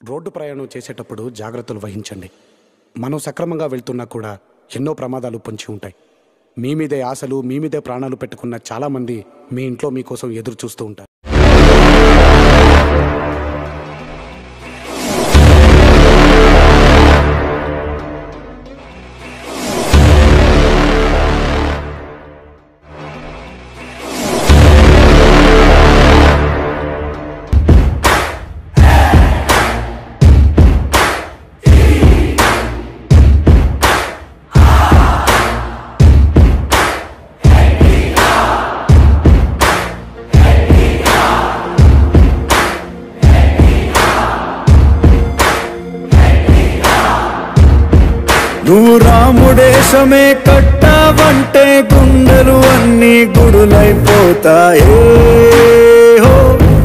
road ప్రయాణం చేసేటప్పుడు జాగ్రత్తలు వహించండి మనం సక్రమంగా వెళ్తున్నా కూడా ఎన్నో ప్రమాదాలు పొంచి ఉంటాయి మీ మీదే ఆశలు మీ మీదే ప్రాణాలు పెట్టుకున్న చాలామంది మీ ఇంట్లో మీకోసం ఎదురు చూస్తూ ఉంటారు నువ్వు రాముడేశమే కట్టావంటే గుండెలు అన్ని గుడులైపోతాయే హో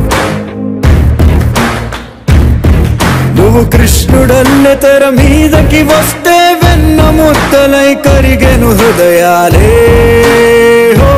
నువ్వు కృష్ణుడల్లె తెర మీదకి వస్తే వెన్న ముద్దలై కరిగెను హృదయాలే హో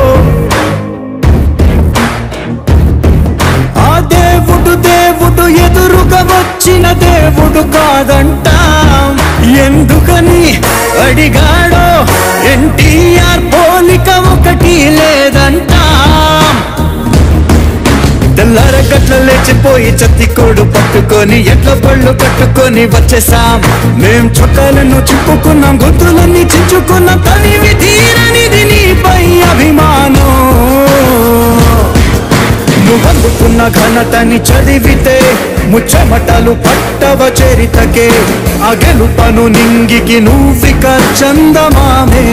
ఆ దేవుడు దేవుడు ఎదురుగా వచ్చిన దేవుడు కాదంటాం ఎందుకని అడిగాడో ఎన్టీఆర్ పోలిక ఒకటి లేదంటాం తెల్లారగట్ల లేచిపోయి చత్తికోడు పట్టుకొని ఎట్ల పళ్ళు కట్టుకొని వచ్చేసాం మేం చుట్టాలను చింపుకున్నాం గొంతులన్నీ చించుకున్నాం తనివి తీరనిది నీపై అభిమానం నువ్వందుకున్న ఘనతని చదివితే ముచ్చమటలు పట్టవ చరితకే ఆ గెలుపను నింగికి నువ్విక చందమామే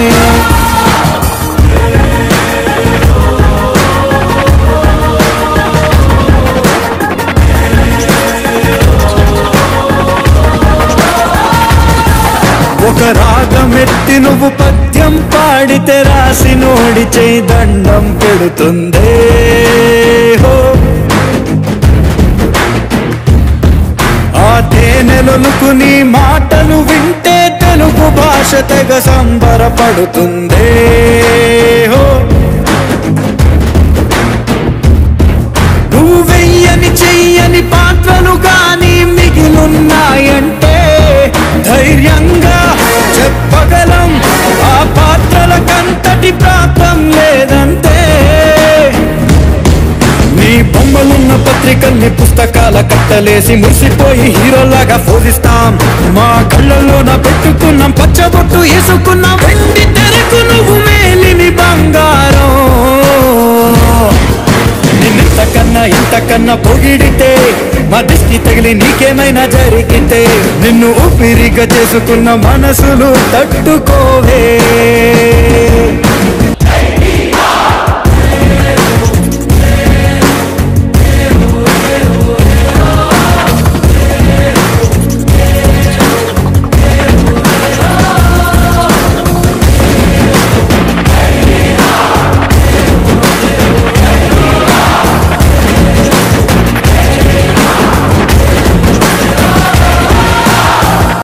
ఒక రాగమెత్తి నువ్వు పద్యం పాడితే రాసి నోడి చేయి దండం పెడుతుందే హో ఆ తేనెలొలుకు నీ మాటలు వింటే తెలుగు భాష తెగ సంబరపడుతుందే హో నువ్వు వెయ్యని చెయ్యని పాత్రలు గాని మిగిలున్నాయంటే ధైర్యంగా చెప్పగలం ఆ పాత్రలకంతటి ప్రాప్తం లేదంటే నీ బొమ్మలున్న పత్రికల్ని పుస్తకాల కట్టలేసి మురిసిపోయి హీరోలాగా పోజిస్తాం మా కళ్ళల్లోన పెట్టుకున్నాం పచ్చబొట్టు వేసుకున్నాం వెండి తెరకు నువ్వు మేలిని బంగారం నిన్నింతకన్నా ఇంతకన్నా పొగిడితే మా దిష్టి తగిలి నీకేమైనా జరిగితే నిన్ను ఊపిరిగా చేసుకున్న మనసులు తట్టుకోవే